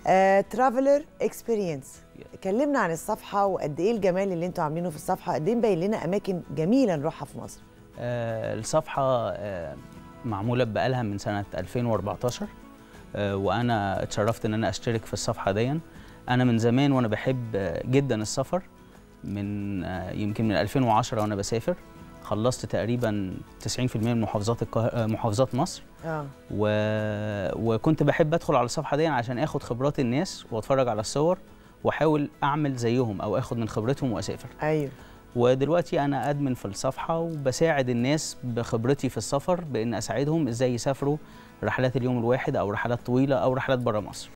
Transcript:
ترافلر اكسبيرينس كلمنا عن الصفحه وقد ايه الجمال اللي انتوا عاملينه في الصفحه قد ايه مبين لنا اماكن جميله نروحها في مصر آه، الصفحة آه، معمولة بقالها من سنة 2014 آه، وأنا اتشرفت إن أنا أشترك في الصفحة دي أنا من زمان وأنا بحب آه، جدا السفر من آه، يمكن من 2010 وأنا بسافر خلصت تقريبا 90% من محافظات القاه... آه، محافظات مصر اه و... وكنت بحب أدخل على الصفحة دي عشان آخد خبرات الناس وأتفرج على الصور وأحاول أعمل زيهم أو آخد من خبرتهم وأسافر ايوه ودلوقتي انا ادمن في الصفحه وبساعد الناس بخبرتي في السفر بان اساعدهم ازاي يسافروا رحلات اليوم الواحد او رحلات طويله او رحلات بره مصر